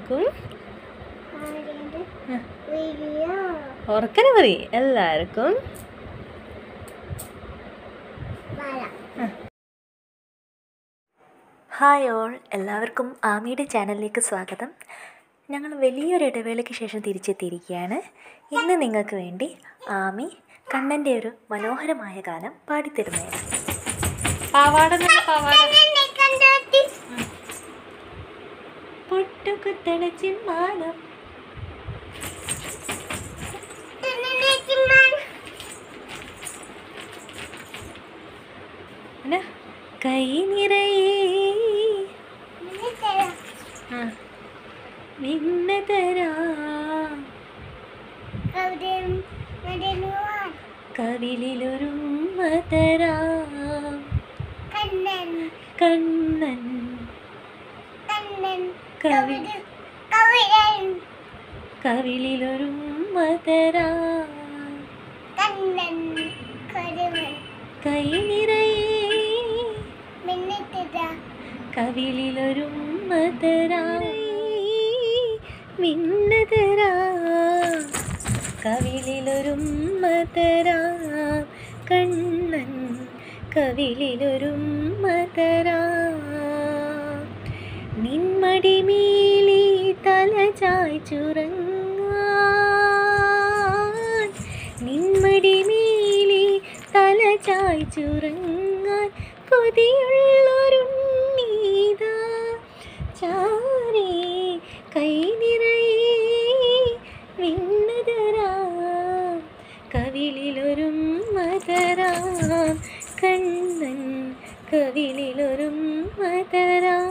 എല്ലാവർക്കും ഓർക്കനെ പറ എല്ലാവർക്കും ഹായ് ഓൾ എല്ലാവർക്കും ആമിയുടെ ചാനലിലേക്ക് സ്വാഗതം ഞങ്ങൾ വലിയൊരു ഇടവേളയ്ക്ക് ശേഷം തിരിച്ചെത്തിയിരിക്കുകയാണ് ഇന്ന് നിങ്ങൾക്ക് വേണ്ടി ആമി കണ്ണൻ്റെ ഒരു മനോഹരമായ ഗാനം പാടിത്തരുന്നതാണ് പാവാട പാവാട പൊട്ടുകുത്തണ ചിമ്മാനം എന്നാ? കൈ നിറയെ ആ. നിന്നെ തരാം കവിളിലൊരുമ്മ തരാം കണ്ണൻ കവി കവിളിലൊരുമ്മ തരാം കൈ നിറയെ കവിളിലൊരുമ്മ തരാം മിന്ന തരാം കവിളിലൊരുമ്മ തരാം കണ്ണൻ കവിളിലൊരുമ്മ തരാം നിന്മടി മേലി തല ചായ്ച്ചുറങ്ങാൻ നിന്മടി മേലി തല ചായ്ച്ചുറങ്ങാൻ കൊതിയുള്ളൊരുണ്ണീതാ ചാരേ കൈ നിറയെ വിണ്ണതരാം കവിളിലൊരും മതരാം കണ്ണൻ കവിളിലൊരും മതരാം